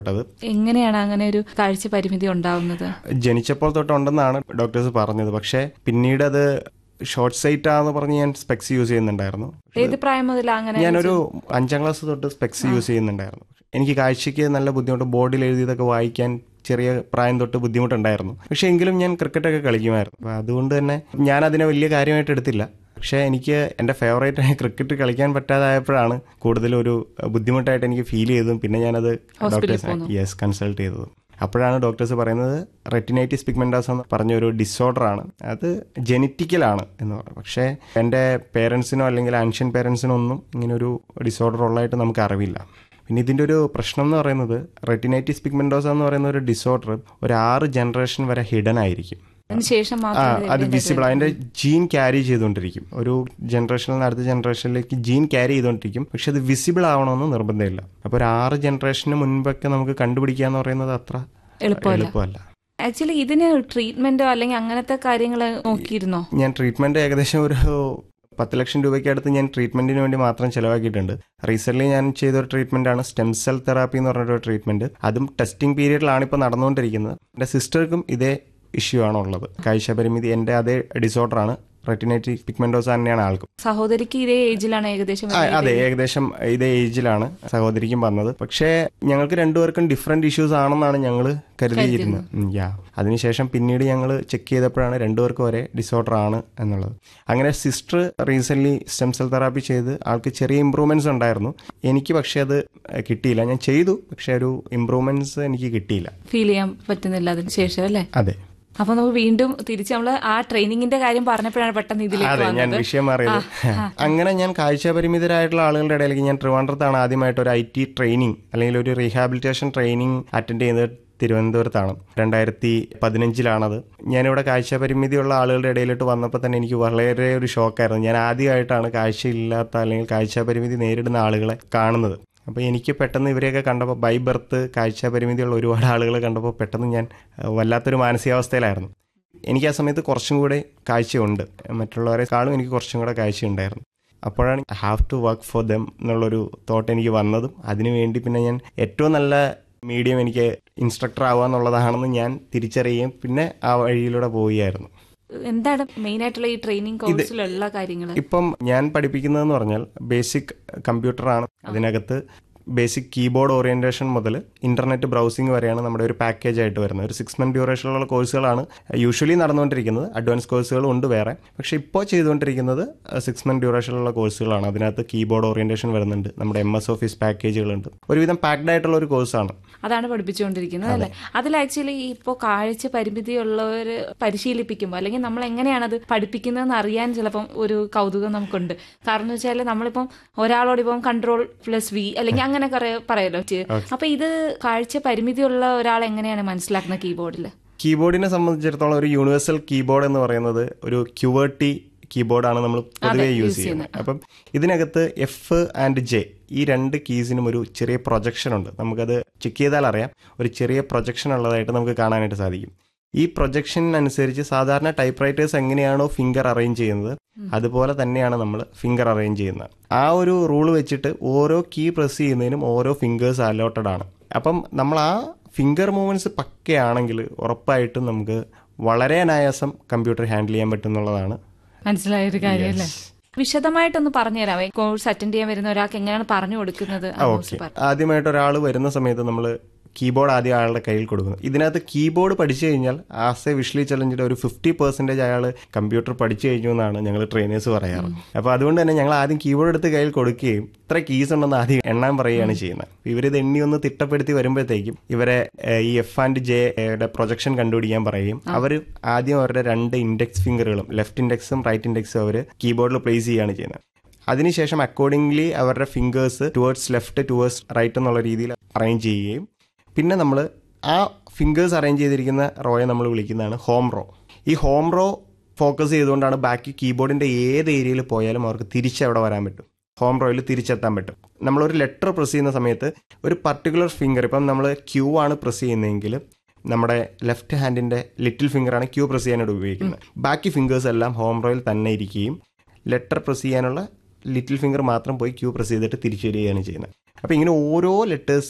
ത് എങ്ങനെയാണ് അങ്ങനെ ഒരു കാഴ്ച പരിമിതി ഉണ്ടാവുന്നത് ജനിച്ചപ്പോൾ തൊട്ടുണ്ടെന്നാണ് ഡോക്ടേഴ്സ് പറഞ്ഞത് പക്ഷേ പിന്നീട് അത് ഷോർട്ട് സൈറ്റ് ആന്ന് പറഞ്ഞ് ഞാൻ സ്പെക്സ് യൂസ് ചെയ്യുന്നുണ്ടായിരുന്നു ഏത് പ്രായം മുതൽ അങ്ങനെ ഞാനൊരു അഞ്ചാം ക്ലാസ് തൊട്ട് സ്പെക്സ് യൂസ് ചെയ്യുന്നുണ്ടായിരുന്നു എനിക്ക് കാഴ്ചയ്ക്ക് നല്ല ബുദ്ധിമുട്ട് ബോർഡിൽ എഴുതിയതൊക്കെ വായിക്കാൻ ചെറിയ പ്രായം തൊട്ട് ബുദ്ധിമുട്ടുണ്ടായിരുന്നു പക്ഷേ എങ്കിലും ഞാൻ ക്രിക്കറ്റൊക്കെ കളിക്കുമായിരുന്നു അപ്പോൾ അതുകൊണ്ട് തന്നെ ഞാൻ അതിനെ വലിയ കാര്യമായിട്ട് എടുത്തില്ല പക്ഷേ എനിക്ക് എൻ്റെ ഫേവറേറ്റ് ആയ ക്രിക്കറ്റ് കളിക്കാൻ പറ്റാതായപ്പോഴാണ് കൂടുതലും ഒരു ബുദ്ധിമുട്ടായിട്ട് എനിക്ക് ഫീൽ ചെയ്തതും പിന്നെ ഞാനത് ഡോക്ടേഴ്സ് യെസ് കൺസൾട്ട് ചെയ്തതും അപ്പോഴാണ് ഡോക്ടേഴ്സ് പറയുന്നത് റെറ്റിനൈറ്റിസ് പിഗ്മെൻറ്റാസ് എന്ന് പറഞ്ഞ ഒരു ഡിസോർഡർ ആണ് അത് ജെനറ്റിക്കലാണ് എന്ന് പറഞ്ഞു പക്ഷേ എൻ്റെ പേരൻസിനോ അല്ലെങ്കിൽ ആൻഷ്യൻ പേരൻസിനോ ഒന്നും ഇങ്ങനെ ഒരു ഡിസോർഡർ ഉള്ളതായിട്ട് നമുക്ക് അറിവില്ല പിന്നെ ഇതിൻ്റെ ഒരു പ്രശ്നം എന്ന് പറയുന്നത് റെറ്റിനൈറ്റിസ് പിഗ്മെൻറ്റോസ എന്ന് പറയുന്ന ഒരു ഡിസോർഡർ ഒരു ആറ് ജനറേഷൻ വരെ ഹിഡൻ ആയിരിക്കും അതിനുശേഷം ആ മാത്രമേ അത് വിസിബിൾ അതിന്റെ ജീൻ ക്യാരി ചെയ്തുകൊണ്ടിരിക്കും ഒരു ജനറേഷനിൽ നിന്ന് അടുത്ത ജനറേഷനിലേക്ക് ജീൻ ക്യാരി ചെയ്തുകൊണ്ടിരിക്കും പക്ഷെ അത് വിസിബിൾ ആവണമെന്ന് നിർബന്ധമില്ല അപ്പോൾ ഒരു ആറ് ജനറേഷന് മുൻപൊക്കെ നമുക്ക് കണ്ടുപിടിക്കുക എന്ന് പറയുന്നത് അത്ര എളുപ്പമല്ല എളുപ്പമല്ല ആക്ച്വലി ഇതിന് ട്രീറ്റ്മെന്റോ അല്ലെങ്കിൽ അങ്ങനത്തെ കാര്യങ്ങൾ നോക്കിയിരുന്നോ ഞാൻ ട്രീറ്റ്മെന്റ് ഏകദേശം ഒരു പത്ത് ലക്ഷം രൂപയ്ക്ക് അടുത്ത് ഞാൻ ട്രീറ്റ്മെന്റിന് വേണ്ടി മാത്രം ചിലവാക്കിയിട്ടുണ്ട് റീസെന്റ് ഞാൻ ചെയ്ത ഒരു ട്രീറ്റ്മെന്റ് ആണ് സ്റ്റെം സെൽ തെറാപ്പി എന്ന് പറഞ്ഞൊരു ട്രീറ്റ്മെന്റ് അതും ടെസ്റ്റിംഗ് പീരീഡിലാണ് ഇപ്പോൾ നടന്നുകൊണ്ടിരിക്കുന്നത് എൻ്റെ സിസ്റ്റർക്കും ഇതേ ഇഷ്യൂ ആണ് ഉള്ളത് കാഴ്ച പരിമിതി എൻ്റെ അതേ ഡിസോർഡർ ആണ് റെറ്റിനൈറ്റിക് പിഗ്മെന്റോസ തന്നെയാണ് ആൾക്കും സഹോദരിക്ക് ഇതേ ഏജിലാണ് ഏകദേശം ആ, അതെ ഏകദേശം ഇതേ ഏജിലാണ് സഹോദരിക്കും വന്നത് പക്ഷേ ഞങ്ങൾക്ക് രണ്ടുപേർക്കും ഡിഫറെന്റ് ഇഷ്യൂസ് ആണെന്നാണ് ഞങ്ങൾ കരുതിയിരുന്നത് ഉം, യാ അതിനുശേഷം പിന്നീട് ഞങ്ങൾ ചെക്ക് ചെയ്തപ്പോഴാണ് രണ്ടുപേർക്കും ഒരേ ഡിസോർഡർ ആണ് എന്നുള്ളത് അങ്ങനെ sister recent stem cell therapy ചെയ്ത് ആൾക്ക് ചെറിയ ഇമ്പ്രൂവ്മെന്റ്സ് ഉണ്ടായിരുന്നു എനിക്ക് പക്ഷേ അത് കിട്ടിയില്ല ഞാൻ ചെയ്തു പക്ഷേ ഒരു ഇമ്പ്രൂവ്മെന്റ്സ് എനിക്ക് കിട്ടിയില്ല ഫീൽ ചെയ്യാൻ പറ്റുന്നില്ല അതിന് ശേഷം അല്ലേ അതെ അപ്പൊ നമുക്ക് വീണ്ടും തിരിച്ച് നമ്മള് ആ ട്രെയിനിങ്ങിന്റെ കാര്യം പറഞ്ഞപ്പോഴാണ് പെട്ടെന്ന് ഇതിലേക്ക് അതെ ഞാൻ വന്നത് വിഷയം മാറിയത് അങ്ങനെ ഞാൻ കാഴ്ച പരിമിതരായിട്ടുള്ള ആളുകളുടെ ഇടയിലേക്ക് ഞാൻ ട്രിവാൻഡ്രത്താണ് ആദ്യമായിട്ട് ഒരു ഐ ടി ട്രെയിനിങ് അല്ലെങ്കിൽ ഒരു റീഹാബിലിറ്റേഷൻ ട്രെയിനിങ് അറ്റൻഡ് ചെയ്യുന്നത് തിരുവനന്തപുരത്താണ് രണ്ടായിരത്തി പതിനഞ്ചിലാണത് ഞാനിവിടെ കാഴ്ച പരിമിതിയുള്ള ആളുകളുടെ ഇടയിലോട്ട് വന്നപ്പോൾ തന്നെ എനിക്ക് വളരെ ഒരു ഷോക്കായിരുന്നു ഞാൻ ആദ്യമായിട്ടാണ് കാഴ്ചയില്ലാത്ത അല്ലെങ്കിൽ കാഴ്ച പരിമിതി നേരിടുന്ന ആളുകളെ കാണുന്നത് അപ്പോൾ എനിക്ക് പെട്ടെന്ന് ഇവരെയൊക്കെ കണ്ടപ്പോൾ ബൈ ബർത്ത് കാഴ്ച പരിമിതിയുള്ള ഒരുപാട് ആളുകളെ കണ്ടപ്പോൾ പെട്ടെന്ന് ഞാൻ അഹ്, വല്ലാത്തൊരു മാനസികാവസ്ഥയിലായിരുന്നു എനിക്ക് ആ സമയത്ത് കുറച്ചും കൂടെ കാഴ്ചയുണ്ട് മറ്റുള്ളവരെക്കാളും എനിക്ക് കുറച്ചും കൂടെ കാഴ്ചയുണ്ടായിരുന്നു അപ്പോഴാണ് I have to work for them എന്നുള്ളൊരു തോട്ട് എനിക്ക് വന്നതും അതിനുവേണ്ടി പിന്നെ ഞാൻ ഏറ്റവും നല്ല മീഡിയം എനിക്ക് ഇൻസ്ട്രക്ടർ ആവുക എന്നുള്ളതാണെന്ന് ഞാൻ തിരിച്ചറിയുകയും പിന്നെ ആ വഴിയിലൂടെ പോവുകയായിരുന്നു എന്താണ് മെയിൻ ആയിട്ടുള്ള ഈ ട്രെയിനിങ് കോഴ്സിലുള്ള കാര്യങ്ങൾ ഇപ്പം ഞാൻ പഠിപ്പിക്കുന്നതെന്ന് പറഞ്ഞാൽ ബേസിക് കമ്പ്യൂട്ടറാണ് അതിനകത്ത് ബേസിക് കീബോർഡ് ഓറിയന്റേഷൻ മുതൽ ഇന്റർനെറ്റ് ബ്രൗസിംഗ് വരെയാണ് നമ്മുടെ ഒരു പാക്കേജ് ആയിട്ട് വരുന്നത് ഒരു സിക്സ് മന്ത് ഡ്യൂറേഷനുള്ള കോഴ്സുകളാണ് യൂഷ്വലി നടന്നുകൊണ്ടിരിക്കുന്നത് അഡ്വാൻസ് കോഴ്സുകളും ഉണ്ട് വേറെ പക്ഷേ ഇപ്പോൾ ചെയ്തുകൊണ്ടിരിക്കുന്നത് സിക്സ് മന്ത് ഡ്യൂറേഷനുള്ള കോഴ്സുകളാണ് അതിനകത്ത് കീബോർഡ് ഓറിയന്റേഷൻ വരുന്നുണ്ട് നമ്മുടെ എം എസ് ഓഫീസ് പാക്കേജുകളുണ്ട് ഒരുവിധം പാക്ഡ് ആയിട്ടുള്ള ഒരു കോഴ്സാണ് അതാണ് പഠിപ്പിച്ചുകൊണ്ടിരിക്കുന്നത് അല്ലെ അതിൽ ആക്ച്വലി ഇപ്പോൾ കാഴ്ച പരിമിതിയുള്ളവർ പരിശീലിപ്പിക്കുമ്പോൾ അല്ലെങ്കിൽ നമ്മൾ എങ്ങനെയാണ് അത് പഠിപ്പിക്കുന്നതെന്ന് അറിയാൻ ചിലപ്പം ഒരു കൗതുകം നമുക്കുണ്ട് കാരണം എന്ന് വെച്ചാൽ നമ്മളിപ്പം ഒരാളോട് ഇപ്പം കൺട്രോൾ പ്ലസ് വി അല്ലെങ്കിൽ അങ്ങനെ കുറെ പറയല്ലോ അപ്പൊ ഇത് കാഴ്ച പരിമിതിയുള്ള ഒരാൾ എങ്ങനെയാണ് മനസ്സിലാക്കുന്നത് കീബോർഡിൽ കീബോർഡിനെ സംബന്ധിച്ചിടത്തോളം ഒരു യൂണിവേഴ്സൽ കീബോർഡ് എന്ന് പറയുന്നത് ഒരു ക്യുവേർട്ടി കീബോർഡാണ് നമ്മൾ പൊതുവെ യൂസ് ചെയ്യുന്നത് അപ്പം ഇതിനകത്ത് എഫ് ആൻഡ് ജെ ഈ രണ്ട് കീസിനും ഒരു ചെറിയ പ്രൊജക്ഷൻ ഉണ്ട് നമുക്കത് ചെക്ക് ചെയ്താൽ അറിയാം ഒരു ചെറിയ പ്രൊജക്ഷൻ ഉള്ളതായിട്ട് നമുക്ക് കാണാനായിട്ട് സാധിക്കും ഈ പ്രൊജക്ഷനനുസരിച്ച് സാധാരണ ടൈപ്പ് റൈറ്റേഴ്സ് എങ്ങനെയാണോ ഫിംഗർ അറേഞ്ച് ചെയ്യുന്നത് അതുപോലെ തന്നെയാണ് നമ്മൾ ഫിംഗർ അറേഞ്ച് ചെയ്യുന്നത് ആ ഒരു റൂൾ വെച്ചിട്ട് ഓരോ കീ പ്രസ് ചെയ്യുന്നതിനും ഓരോ ഫിംഗേഴ്സ് അലോട്ടഡ് ആണ് അപ്പം നമ്മൾ ആ ഫിംഗർ മൂവ്മെന്റ്സ് പക്കയാണെങ്കിൽ ഉറപ്പായിട്ടും നമുക്ക് വളരെ അനായാസം കമ്പ്യൂട്ടർ ഹാൻഡിൽ ചെയ്യാൻ പറ്റും എന്നുള്ളതാണ് മനസ്സിലായ ഒരു കാര്യമല്ലേ വിശദമായിട്ടൊന്ന് പറഞ്ഞുതരാമേ കോഴ്സ് അറ്റൻഡ് ചെയ്യാൻ വരുന്ന ഒരാൾക്ക് എങ്ങനെയാണ് പറഞ്ഞു കൊടുക്കുന്നത് ആ ഓക്കെ കോഴ്സ് പറ- ആദ്യമായിട്ട് ഒരാൾ വരുന്ന സമയത്ത് നമ്മൾ കീബോർഡ് ആദ്യം അയാളുടെ കയ്യിൽ കൊടുക്കുന്നു ഇതിനകത്ത് കീബോർഡ് പഠിച്ചു കഴിഞ്ഞാൽ ആസ് എ വിഷ്വലി ചലഞ്ചിന്റെ ഒരു ഫിഫ്റ്റി പെർസെന്റേജ് അയാൾ കമ്പ്യൂട്ടർ പഠിച്ചു കഴിഞ്ഞു എന്നാണ് ഞങ്ങൾ ട്രെയിനേഴ്സ് പറയാറ് അപ്പോൾ അതുകൊണ്ട് തന്നെ ഞങ്ങൾ ആദ്യം കീബോർഡ് എടുത്ത് കയ്യിൽ കൊടുക്കുകയും ഇത്ര കീസ് ഉണ്ടെന്ന് ആദ്യം എണ്ണാൻ പറയുകയാണ് ചെയ്യുന്നത് ഇവരിത് എണ്ണി ഒന്ന് തിട്ടപ്പെടുത്തി വരുമ്പോഴത്തേക്കും ഇവരെ ഏഹ്, ഈ എഫ് ആൻഡ് ജെ യുടെ പ്രൊജക്ഷൻ കണ്ടുപിടിക്കാൻ പറയും അവർ ആദ്യം അവരുടെ രണ്ട് ഇൻഡെക്സ് ഫിംഗറുകളും ലെഫ്റ്റ് ഇൻഡെക്സും റൈറ്റ് ഇൻഡെക്സും അവർ കീബോർഡിൽ പ്ലേസ് ചെയ്യുകയാണ് ചെയ്യുന്നത് അതിനുശേഷം അക്കോർഡിംഗ്ലി അവരുടെ fingers towards left towards right എന്നുള്ള രീതിയിൽ അറേഞ്ച് ചെയ്യുകയും പിന്നെ നമ്മൾ ആ ഫിംഗേഴ്സ് അറേഞ്ച് ചെയ്തിരിക്കുന്ന റോയെ നമ്മൾ വിളിക്കുന്നതാണ് ഹോം റോ ഈ ഹോം റോ ഫോക്കസ് ചെയ്തുകൊണ്ടാണ് ബാക്കി കീബോർഡിന്റെ ഏത് ഏരിയയിൽ പോയാലും അവർക്ക് തിരിച്ചവിടെ വരാൻ പറ്റും ഹോം റോയിൽ തിരിച്ചെത്താൻ പറ്റും നമ്മളൊരു ലെറ്റർ പ്രസ് ചെയ്യുന്ന സമയത്ത് ഒരു പർട്ടിക്കുലർ ഫിംഗർ ഇപ്പം നമ്മൾ ക്യൂ ആണ് പ്രസ് ചെയ്യുന്നതെങ്കിൽ നമ്മുടെ ലെഫ്റ്റ് ഹാൻഡിന്റെ ലിറ്റിൽ ഫിംഗറാണ് ക്യൂ പ്രസ് ചെയ്യാനായിട്ട് ഉപയോഗിക്കുന്നത് ബാക്കി ഫിംഗേഴ്സ് എല്ലാം ഹോം റോയിൽ തന്നെ ഇരിക്കുകയും ലെറ്റർ പ്രസ് ചെയ്യാനുള്ള ലിറ്റിൽ ഫിംഗർ മാത്രം പോയി ക്യൂ പ്രസ് ചെയ്തിട്ട് തിരിച്ചു വരികയാണ് ചെയ്യുന്നത് അപ്പോൾ ഇങ്ങനെ ഓരോ ലെറ്റേഴ്സും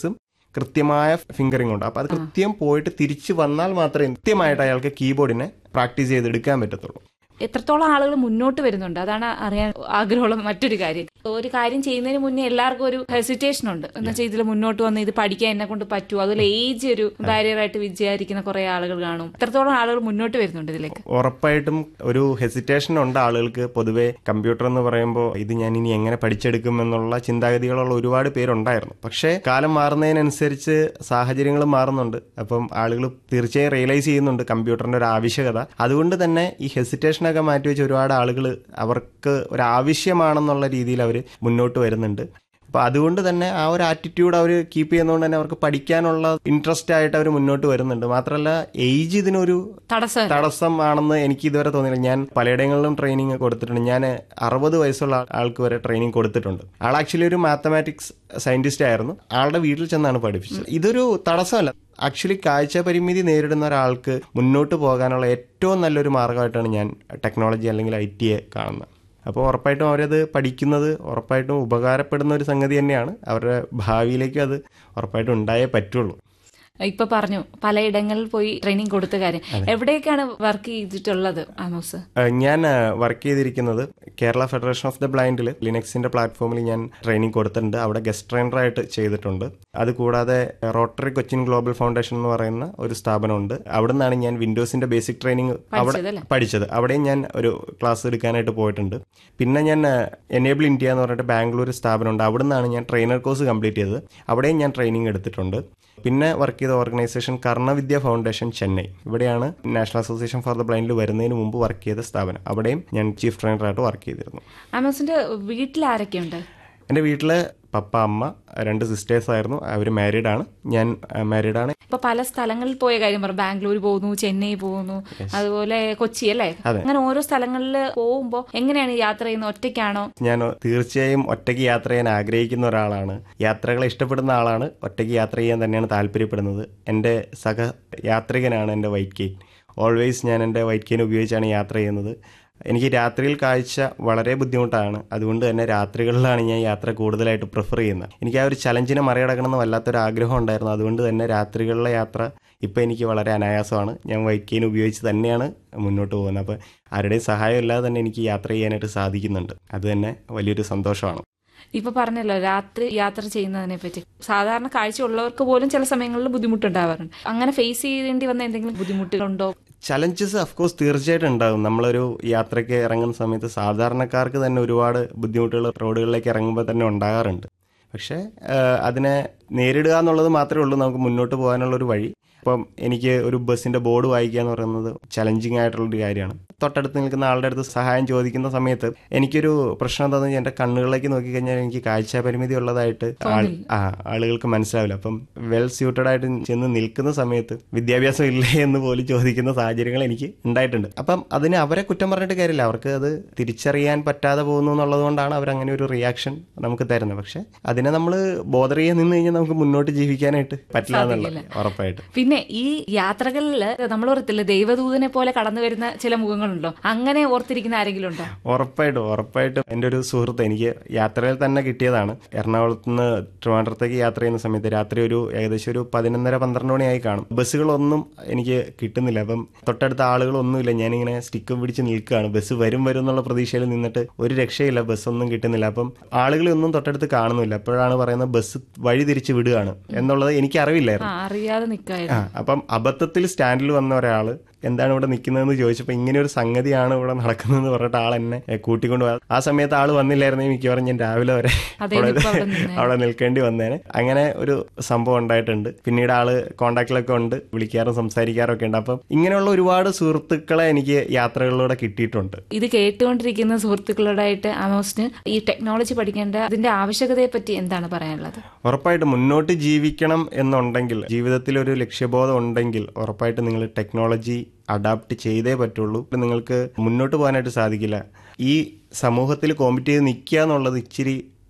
കൃത്യമായ ഫിംഗറിംഗ് ഉണ്ട് അപ്പൊ അത് കൃത്യം പോയിട്ട് തിരിച്ചു വന്നാൽ മാത്രമേ കൃത്യമായിട്ട് അയാൾക്ക് കീബോർഡിനെ പ്രാക്ടീസ് ചെയ്തെടുക്കാൻ പറ്റത്തുള്ളൂ എത്രത്തോളം ആളുകൾ മുന്നോട്ട് വരുന്നുണ്ട് അതാണ് അറിയാൻ ആഗ്രഹമുള്ള മറ്റൊരു കാര്യം ഒരു കാര്യം ചെയ്യുന്നതിന് മുന്നേ എല്ലാവർക്കും ഒരു ഹെസിറ്റേഷൻ ഉണ്ട് എന്ന് വെച്ചാൽ ഇതിൽ മുന്നോട്ട് വന്ന് ഇത് പഠിക്കാൻ എന്നെ കൊണ്ട് പറ്റുമോ അതുപോലെ ഏജ് ഒരു ബാരിയർ ആയിട്ട് വിചാരിക്കുന്ന കുറെ ആളുകൾ കാണും എത്രത്തോളം ആളുകൾ മുന്നോട്ട് വരുന്നുണ്ട് ഇതിലേക്ക് ഉറപ്പായിട്ടും ഒരു ഹെസിറ്റേഷൻ ഉണ്ട് ആളുകൾക്ക് പൊതുവെ കമ്പ്യൂട്ടർ എന്ന് പറയുമ്പോൾ ഇത് ഞാൻ ഇനി എങ്ങനെ പഠിച്ചെടുക്കും എന്നുള്ള ചിന്താഗതികളുള്ള ഒരുപാട് പേരുണ്ടായിരുന്നു പക്ഷേ കാലം മാറുന്നതിനനുസരിച്ച് സാഹചര്യങ്ങൾ മാറുന്നുണ്ട് അപ്പം ആളുകൾ തീർച്ചയായും റിയലൈസ് ചെയ്യുന്നുണ്ട് കമ്പ്യൂട്ടറിന്റെ ഒരു ആവശ്യകത അതുകൊണ്ട് തന്നെ ഈ ഹെസിറ്റേഷനൊക്കെ മാറ്റിവെച്ച് ഒരുപാട് ആളുകൾ അവർക്ക് ഒരു ആവശ്യമാണെന്നുള്ള രീതിയിൽ അവർ മുന്നോട്ട് വരുന്നുണ്ട് അപ്പൊ അതുകൊണ്ട് തന്നെ ആ ഒരു ആറ്റിറ്റ്യൂഡ് അവർ കീപ്പ് ചെയ്യുന്നതുകൊണ്ട് തന്നെ അവർക്ക് പഠിക്കാനുള്ള ഇൻട്രസ്റ്റ് ആയിട്ട് അവർ മുന്നോട്ട് വരുന്നുണ്ട് മാത്രമല്ല ഏജ് ഇതിനൊരു തടസ്സം തടസ്സം ആണെന്ന് എനിക്ക് ഇതുവരെ തോന്നിയില്ല ഞാൻ പലയിടങ്ങളിലും ട്രെയിനിങ് കൊടുത്തിട്ടുണ്ട് ഞാൻ അറുപത് വയസ്സുള്ള ആൾക്ക് വരെ ട്രെയിനിങ് കൊടുത്തിട്ടുണ്ട് ആൾ ആക്ച്വലി ഒരു മാത്തമാറ്റിക്സ് സയന്റിസ്റ്റ് ആയിരുന്നു ആളുടെ വീട്ടിൽ ചെന്നാണ് പഠിപ്പിച്ചത് ഇതൊരു തടസ്സമല്ല ആക്ച്വലി കാഴ്ച പരിമിതി നേരിടുന്ന ഒരാൾക്ക് മുന്നോട്ട് പോകാനുള്ള ഏറ്റവും നല്ലൊരു മാർഗമായിട്ടാണ് ഞാൻ ടെക്നോളജി അല്ലെങ്കിൽ ഐ ടിയെ കാണുന്നത് അപ്പോൾ ഉറപ്പായിട്ടും അവരത് പഠിക്കുന്നത് ഉറപ്പായിട്ടും ഉപകാരപ്പെടുന്ന ഒരു സംഗതി തന്നെയാണ് അവരുടെ ഭാവിയിലേക്കും അത് ഉറപ്പായിട്ടും ഉണ്ടായേ പറ്റുള്ളൂ ഇപ്പൊ പറഞ്ഞു പലയിടങ്ങളിൽ പോയി ട്രെയിനിങ് കൊടുത്ത കാര്യം എവിടെയൊക്കെയാണ് വർക്ക് ചെയ്തിട്ടുള്ളത് ആമോസ് ഏഹ് ഞാൻ വർക്ക് ചെയ്തിരിക്കുന്നത് കേരള ഫെഡറേഷൻ ഓഫ് ദ ബ്ലൈൻഡിൽ ലിനക്സിന്റെ പ്ലാറ്റ്ഫോമിൽ ഞാൻ ട്രെയിനിങ് കൊടുത്തിട്ടുണ്ട് അവിടെ ഗസ്റ്റ് ട്രെയിനറായിട്ട് ചെയ്തിട്ടുണ്ട് അതുകൂടാതെ റോട്ടറി കൊച്ചിൻ ഗ്ലോബൽ ഫൗണ്ടേഷൻ എന്ന് പറയുന്ന ഒരു സ്ഥാപനമുണ്ട് അവിടെ നിന്നാണ് ഞാൻ വിൻഡോസിന്റെ ബേസിക് ട്രെയിനിങ് അവിടെ പഠിച്ചതല്ലേ? പഠിച്ചത് അവിടെയും ഞാൻ ഒരു ക്ലാസ് എടുക്കാനായിട്ട് പോയിട്ടുണ്ട് പിന്നെ ഞാൻ എനേബിൾ ഇന്ത്യ എന്ന് പറഞ്ഞിട്ട് ബാംഗ്ലൂർ സ്ഥാപനമുണ്ട് അവിടെ നിന്നാണ് ഞാൻ ട്രെയിനർ കോഴ്സ് കംപ്ലീറ്റ് ചെയ്തത് അവിടെയും ഞാൻ ട്രെയിനിങ് എടുത്തിട്ടുണ്ട് പിന്നെ വർക്ക് ചെയ്ത ഓർഗനൈസേഷൻ കർണവിദ്യ ഫൗണ്ടേഷൻ ചെന്നൈ ഇവിടെയാണ് നാഷണൽ അസോസിയേഷൻ ഫോർ ദ ബ്ലൈൻഡിൽ വരുന്നതിന് മുമ്പ് വർക്ക് ചെയ്ത സ്ഥാപനം അവിടെയും ഞാൻ ചീഫ് ട്രെയിനറായിട്ട് വർക്ക് ചെയ്തിരുന്നു ആമോസിന്റെ വീട്ടിൽ ആരൊക്കെയുണ്ട് എൻ്റെ വീട്ടിൽ പപ്പ അമ്മ രണ്ട് സിസ്റ്റേഴ്സ് ആയിരുന്നു അവർ മാരീഡ് ആണ് ഞാൻ മാരീഡ് ആണ് ഇപ്പൊ പല സ്ഥലങ്ങളിൽ പോയ കാര്യം പറഞ്ഞു ബാംഗ്ലൂർ പോകുന്നു ചെന്നൈ പോകുന്നു അതുപോലെ കൊച്ചി അല്ലേ അതെ. അങ്ങനെ ഓരോ സ്ഥലങ്ങളിൽ പോകുമ്പോ എങ്ങനെയാണ് ഈ യാത്ര ചെയ്യുന്നത് ഒറ്റയ്ക്കാണോ ഞാൻ തീർച്ചയായും ഒറ്റയ്ക്ക് യാത്ര ചെയ്യാൻ ആഗ്രഹിക്കുന്ന ഒരാളാണ് യാത്രകളെ ഇഷ്ടപ്പെടുന്ന ആളാണ് ഒറ്റയ്ക്ക് യാത്ര ചെയ്യാൻ തന്നെയാണ് താല്പര്യപ്പെടുന്നത് എൻ്റെ സഹ യാത്രികനാണ് എൻ്റെ വൈറ്റ് കെയിൻ ഓൾവേസ് ഞാൻ എൻ്റെ വൈറ്റ് കെയിൻ ഉപയോഗിച്ചാണ് യാത്ര ചെയ്യുന്നത് എനിക്ക് രാത്രിയിൽ കാഴ്ച വളരെ ബുദ്ധിമുട്ടാണ് അതുകൊണ്ട് തന്നെ രാത്രികളിലാണ് ഞാൻ യാത്ര കൂടുതലായിട്ട് പ്രിഫർ ചെയ്യുന്നത് എനിക്ക് ആ ഒരു ചലഞ്ചിനെ മറികടക്കണമെന്ന് വല്ലാത്തൊരു ആഗ്രഹം ഉണ്ടായിരുന്നു അതുകൊണ്ട് തന്നെ രാത്രികളിലെ യാത്ര ഇപ്പോൾ എനിക്ക് വളരെ അനായാസമാണ് ഞാൻ വൈറ്റ് കെയിൻ ഉപയോഗിച്ച് തന്നെയാണ് മുന്നോട്ട് പോകുന്നത് അപ്പോൾ ആരുടെയും സഹായം ഇല്ലാതെ തന്നെ എനിക്ക് യാത്ര ചെയ്യാനായിട്ട് സാധിക്കുന്നുണ്ട് അത് തന്നെ വലിയൊരു സന്തോഷമാണ് ഇപ്പൊ പറഞ്ഞല്ലോ രാത്രി യാത്ര ചെയ്യുന്നതിനെ പറ്റി സാധാരണ കാഴ്ച ഉള്ളവർക്ക് പോലും ചില സമയങ്ങളിൽ ബുദ്ധിമുട്ടുണ്ടാവാറുണ്ട് അങ്ങനെ ഫേസ് ചെയ്യേണ്ടി വന്ന എന്തെങ്കിലും ബുദ്ധിമുട്ടുകളുണ്ടോ ചലഞ്ചസ് അഫ്കോഴ്സ് തീർച്ചയായിട്ടും ഉണ്ടാകും നമ്മളൊരു യാത്രയ്ക്ക് ഇറങ്ങുന്ന സമയത്ത് സാധാരണക്കാർക്ക് തന്നെ ഒരുപാട് ബുദ്ധിമുട്ടുകൾ റോഡുകളിലേക്ക് ഇറങ്ങുമ്പോൾ തന്നെ ഉണ്ടാകാറുണ്ട് പക്ഷേ ആ, അതിനെ നേരിടുക എന്നുള്ളത് മാത്രമേ ഉള്ളൂ നമുക്ക് മുന്നോട്ട് പോകാനുള്ള ഒരു വഴി അപ്പം എനിക്ക് ഒരു ബസ്സിന്റെ ബോർഡ് വായിക്കുക എന്ന് പറയുന്നത് ചലഞ്ചിങ് ആയിട്ടുള്ളൊരു കാര്യമാണ് തൊട്ടടുത്ത് നിൽക്കുന്ന ആളുടെ അടുത്ത് സഹായം ചോദിക്കുന്ന സമയത്ത് എനിക്കൊരു പ്രശ്നം എന്താണെന്ന് വെച്ചാൽ എൻ്റെ കണ്ണുകളിലേക്ക് നോക്കിക്കഴിഞ്ഞാൽ എനിക്ക് കാഴ്ച പരിമിതി ഉള്ളതായിട്ട് ആൾ ആ ആളുകൾക്ക് മനസ്സിലാവില്ല അപ്പം വെൽ സ്യൂട്ടഡ് ആയിട്ട് ചെന്ന് നിൽക്കുന്ന സമയത്ത് വിദ്യാഭ്യാസം ഇല്ലേ എന്ന് പോലും ചോദിക്കുന്ന സാഹചര്യങ്ങൾ എനിക്ക് ഉണ്ടായിട്ടുണ്ട് അപ്പം അതിന് അവരെ കുറ്റം പറഞ്ഞിട്ട് കാര്യമില്ല അവർക്ക് അത് തിരിച്ചറിയാൻ പറ്റാതെ പോകുന്നു എന്നുള്ളത് കൊണ്ടാണ് അവർ അങ്ങനെ ഒരു റിയാക്ഷൻ നമുക്ക് തരുന്നത് പക്ഷെ അതിനെ നമ്മൾ ബോധർ ചെയ്യാൻ നിന്ന് കഴിഞ്ഞാൽ നമുക്ക് മുന്നോട്ട് ജീവിക്കാനായിട്ട് പറ്റില്ല എന്നുള്ള ഉറപ്പായിട്ട് പിന്നെ ഈ യാത്രകളിൽ നമ്മൾ ഓർത്തില്ല ദൈവദൂതനെ പോലെ കടന്നു വരുന്ന ചില മുഖങ്ങളുണ്ടോ അങ്ങനെ ഓർത്തിരിക്കുന്ന ആരെങ്കിലും ഉണ്ടോ ഉറപ്പായിട്ടും ഉറപ്പായിട്ടും എൻ്റെ ഒരു സുഹൃത്ത് എനിക്ക് യാത്രയിൽ തന്നെ കിട്ടിയതാണ് എറണാകുളത്ത് നിന്ന് ട്രിവാൻഡ്രത്തേക്ക് യാത്ര ചെയ്യുന്ന സമയത്ത് രാത്രി ഒരു ഏകദേശം ഒരു പതിനൊന്നര പന്ത്രണ്ട് മണിയായി കാണും ബസ്സുകളൊന്നും എനിക്ക് കിട്ടുന്നില്ല അപ്പം തൊട്ടടുത്ത ആളുകളൊന്നുമില്ല ഞാനിങ്ങനെ സ്റ്റിക്കും പിടിച്ച് നിൽക്കുകയാണ് ബസ് വരും വരും എന്നുള്ള പ്രതീക്ഷയിൽ നിന്നിട്ട് ഒരു രക്ഷയില്ല ബസ്സൊന്നും കിട്ടുന്നില്ല അപ്പം ആളുകളൊന്നും തൊട്ടടുത്ത് കാണുന്നില്ല അപ്പോഴാണ് പറയുന്നത് ബസ് വഴി തിരിച്ച് വിടുകയാണ് എന്നുള്ളത് എനിക്ക് അറിവില്ലായിരുന്നു ആ അറിയാതെ നിൽക്കായിരുന്നു ആ അപ്പം അബദ്ധത്തിൽ സ്റ്റാൻഡിൽ വന്ന ഒരാള് എന്താണ് ഇവിടെ നിൽക്കുന്നതെന്ന് ചോദിച്ചപ്പോൾ ഇങ്ങനെ ഒരു സംഗതിയാണ് ഇവിടെ നടക്കുന്നതെന്ന് പറഞ്ഞിട്ട് ആൾ എന്നെ എ, കൂട്ടിക്കൊണ്ട് പോയത് ആ സമയത്ത് ആള് വന്നില്ലായിരുന്നെങ്കിൽ മിക്കവാറും ഞാൻ രാവിലെ വരെ അതെ, അവിടെ ഇപ്പൊ അവിടെ നിന്നേനെ. അവിടെ നിൽക്കേണ്ടി വന്നേനെ അങ്ങനെ ഒരു സംഭവം ഉണ്ടായിട്ടുണ്ട് പിന്നീട് ആള് കോണ്ടാക്റ്റിലൊക്കെ ഉണ്ട് വിളിക്കാറും സംസാരിക്കാറും ഒക്കെ ഉണ്ട് അപ്പം ഇങ്ങനെയുള്ള ഒരുപാട് സുഹൃത്തുക്കളെ എനിക്ക് യാത്രകളിലൂടെ കിട്ടിയിട്ടുണ്ട് ഇത് കേട്ടുകൊണ്ടിരിക്കുന്ന സുഹൃത്തുക്കളോടായിട്ട് ആമോസിന് ഈ ടെക്നോളജി പഠിക്കേണ്ട അതിന്റെ ആവശ്യകതയെ പറ്റി എന്താണ് പറയാനുള്ളത് ഉറപ്പായിട്ടും മുന്നോട്ട് ജീവിക്കണം എന്നുണ്ടെങ്കിൽ ജീവിതത്തിൽ ഒരു ലക്ഷ്യബോധം ഉണ്ടെങ്കിൽ ഉറപ്പായിട്ടും നിങ്ങൾ ടെക്നോളജി അഡാപ്റ്റ് ചെയ്തേ പറ്റുള്ളൂ നിങ്ങൾക്ക് മുന്നോട്ട് പോകാനായിട്ട് സാധിക്കില്ല ഈ സമൂഹത്തിൽ കോമ്പറ്റ് ചെയ്ത് നിൽക്കുക എന്നുള്ളത് ഇച്ചിരി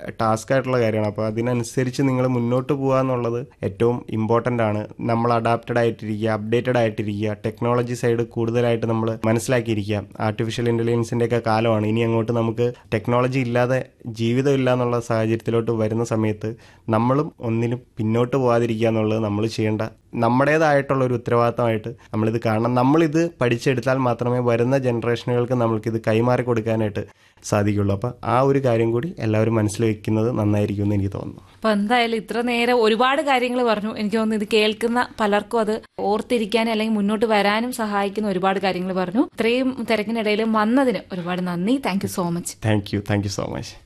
ടാസ്ക് ആയിട്ടുള്ള കാര്യമാണ് അപ്പോൾ അതിനനുസരിച്ച് നിങ്ങൾ മുന്നോട്ട് പോകുക എന്നുള്ളത് ഏറ്റവും ഇമ്പോർട്ടൻ്റ് ആണ് നമ്മൾ അഡാപ്റ്റഡ് ആയിട്ടിരിക്കുക അപ്ഡേറ്റഡ് ആയിട്ടിരിക്കുക ടെക്നോളജി സൈഡ് കൂടുതലായിട്ട് നമ്മൾ മനസ്സിലാക്കിയിരിക്കുക ആർട്ടിഫിഷ്യൽ ഇൻ്റലിജൻസിൻ്റെ ഒക്കെ കാലമാണ് ഇനി അങ്ങോട്ട് നമുക്ക് ടെക്നോളജി ഇല്ലാതെ ജീവിതമില്ല എന്നുള്ള സാഹചര്യത്തിലോട്ട് വരുന്ന സമയത്ത് നമ്മളും ഒന്നിനും പിന്നോട്ട് പോകാതിരിക്കുക എന്നുള്ളത് നമ്മൾ ചെയ്യേണ്ട നമ്മുടേതായിട്ടുള്ള ഒരു ഉത്തരവാദിത്തമായിട്ട് നമ്മളിത് കാണണം നമ്മളിത് പഠിച്ചെടുത്താൽ മാത്രമേ വരുന്ന ജനറേഷനുകൾക്ക് നമ്മൾക്കിത് കൈമാറി കൊടുക്കാനായിട്ട് സാധിക്കുള്ളൂ അപ്പോൾ ആ ഒരു കാര്യം കൂടി എല്ലാവരും മനസ്സിൽ വെക്കുന്നത് നന്നായിരിക്കും എന്ന് എനിക്ക് തോന്നുന്നു അപ്പൊ എന്തായാലും ഇത്ര നേരം ഒരുപാട് കാര്യങ്ങൾ പറഞ്ഞു എനിക്ക് തോന്നുന്നു ഇത് കേൾക്കുന്ന പലർക്കും അത് ഓർത്തിരിക്കാനും അല്ലെങ്കിൽ മുന്നോട്ട് വരാനും സഹായിക്കുന്ന ഒരുപാട് കാര്യങ്ങൾ പറഞ്ഞു ഇത്രയും തിരക്കിനിടയിൽ വന്നതിന് ഒരുപാട് നന്ദി thank so much thank you thank you so much